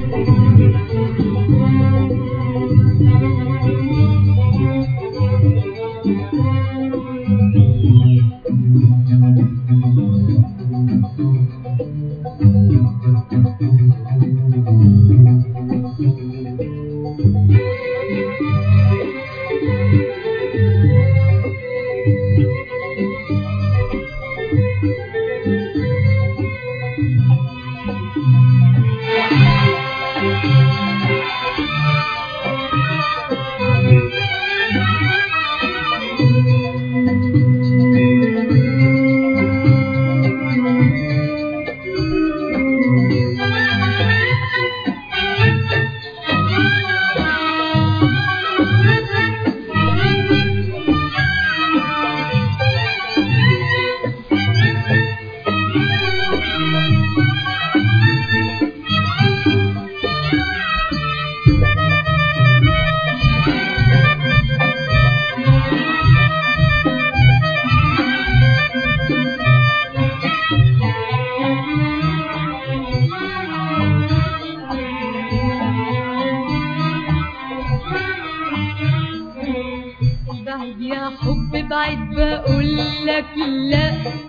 بعد يا حب بعد بقول لك لا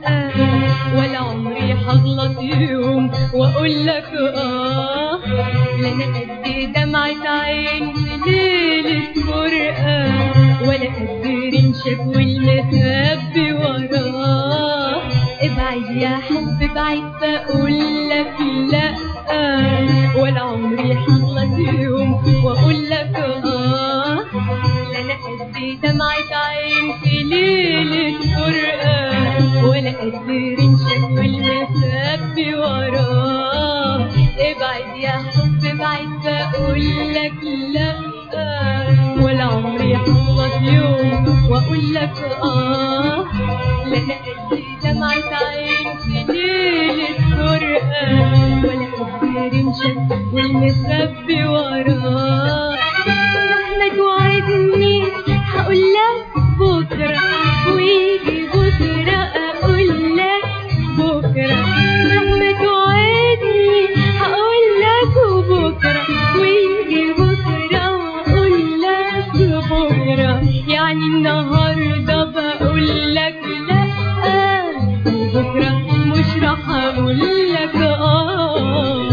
ولا عمري هغلط يوم واقول لك اه لا انا قد دمعة عين في ليلة فرقة ولا قد رمشك والمخبي وراه ابعد يا حب بعد بقول لك لا ولا عمري هغلط يوم واقول لك اه لا انا قد دمعة عين في ليلة فرقة ولا قد رمشك والمخبي وراه ابعد يا حب بعد بقول لك لا ولا عمري هغلط يوم واقول لك اه لا انا قد دمعة عين في ليلة فرقة ولا قد رمشك والمخبي وراه مهما توعدني هقول لك بكرة ويجي بكرة أقول لك بكرة مهما توعدني هقول لك بكرة ويجي بكرة وأقول لك بكرة يعني النهاردة بقول لك لا وبكرة مش راح أقول لك آه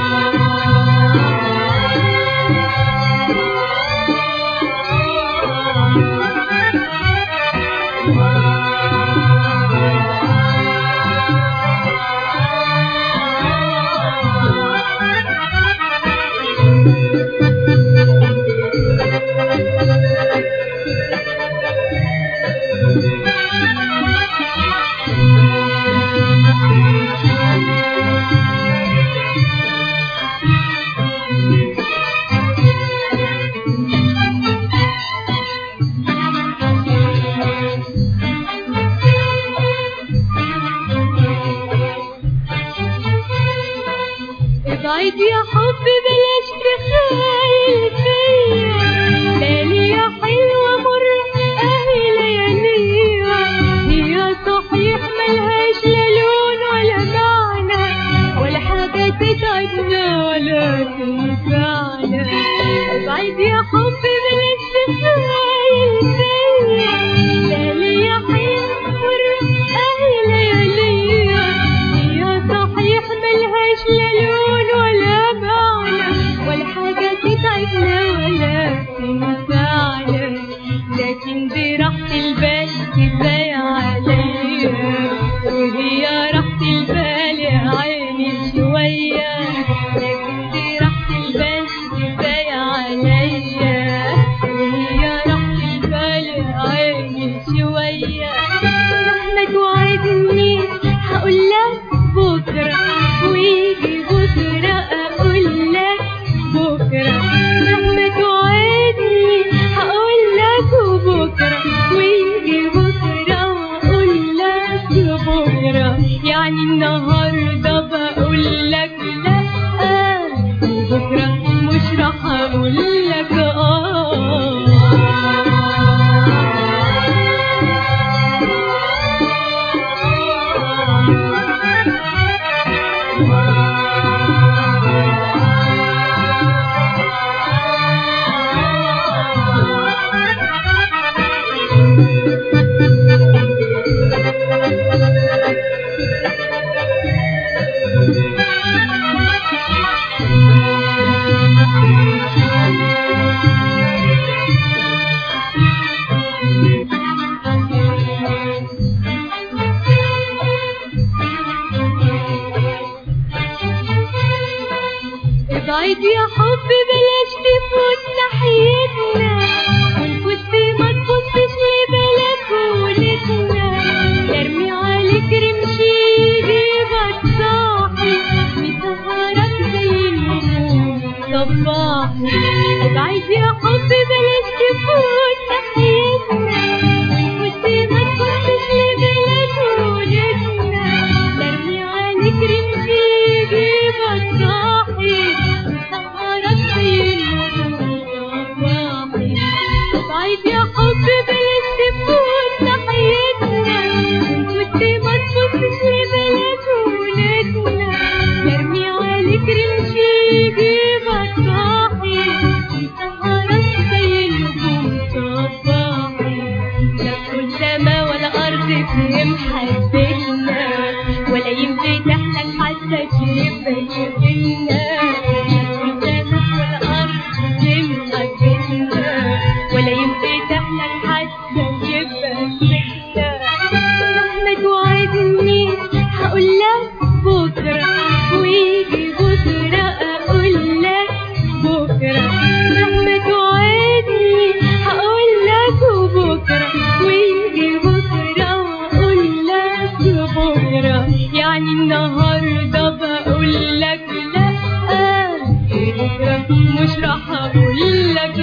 ابعد يا حب بلاش تخيل فيا ليالي يا حلوة مر اهي لياليها هي صحيح ملهاش لا لون ولا معنى ولا حاجة تتعبنا ولا تنفعنا ابعد يا حب بلاش تخيل فيا ليالي يا حلوة مر اهي لياليها هي صحيح ملهاش لا لون ولا معنى ولا حاجة تتعبنا ولا تنفعنا لكن دي راحة البال كفاية عليا وهي راحة البال يا عيني شوية لكن دي راحة البال كفاية عليا وهي راحة البال يا عيني شوية مهما توعدني هقول لك بكرة ويجي بكرة أقول لك بكرة مهما توعدني هقول لك بكرة ويجي بكرة وأقول لك بكرة يعني النهاردة بقول لك لا وبكرة مش راح أقول لك آه ابعد يا حب بلاش تفوت ناحيتنا ونفوت في ما تبصش لبلكونتنا ترمي عليك رمشي يجيبك صاحي ويسهرك زي النجوم صباحي ابعد يا حب بلاش تفوت ناحيتنا ونفوت في ما تبصش لبلكونتنا ترمي عليك رمشي يجيبك صاحي ويسهرك زي النجوم صباحي ابعد يا حب بلاش تفوت ناحيتنا ونفوت ما تبصش لبلكونتنا ترمي عليك رمشي يجيبك صاحي ويسهرك زي النجوم صباحي لا كل سما ولا أرض فيهم حبتنا ولا ينفتح لك حتى شبك بينا لا كل سما ولا أرض فيهم حبتنا ولا ينفتح لك حتى شبك بينا مهما توعدني هقول لك بكرة ويجي بكرة أقول لك بكرة مهما توعدني هقول لك بكرة ويجي بكرة وأقول لك بكرة يعني النهاردة بقول لك لأ بكرة مش راح أقول لك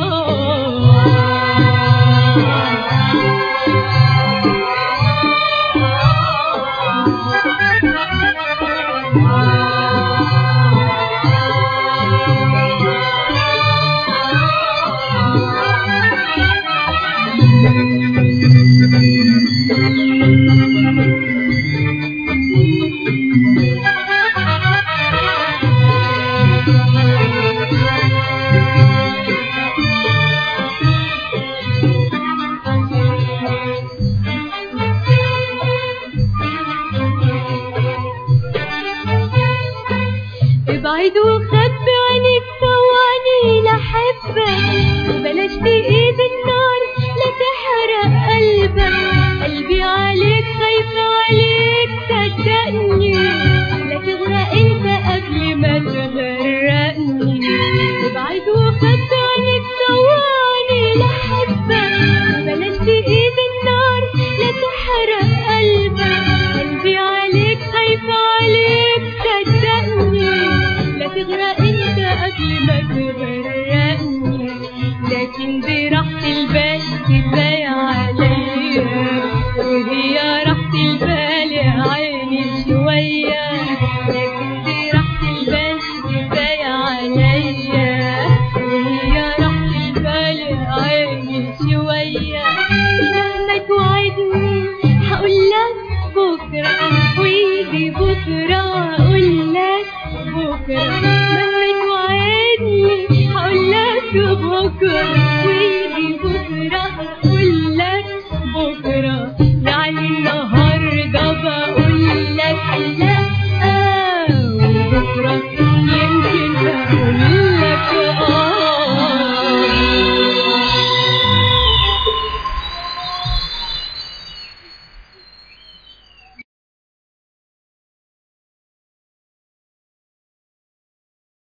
ابعد وخبي عينك ثواني لحبك وبلاش تقيد النار لا تحرق قلبك قلبي عليك خايفة عليك صدقني لا تغرق انت قبل ما تغرقني ابعد وخبي عينك ثواني لحبك وبلاش تقيد النار لا تحرق قلبك قلبي عليك خايفة عليك صدقني لا تغرق انت قبل ما تغرقني لكن دي راحة البال كفاية عليا وهي راحة البال يا عيني شوية لكن دي راحة البال كفاية عليا وهي راحة البال يا عيني شوية مهما توعدني هقول لك بكرة ويجي بكرة وأقول لك بكرة مهما توعدني هقول لك بكرة ويجي بكرة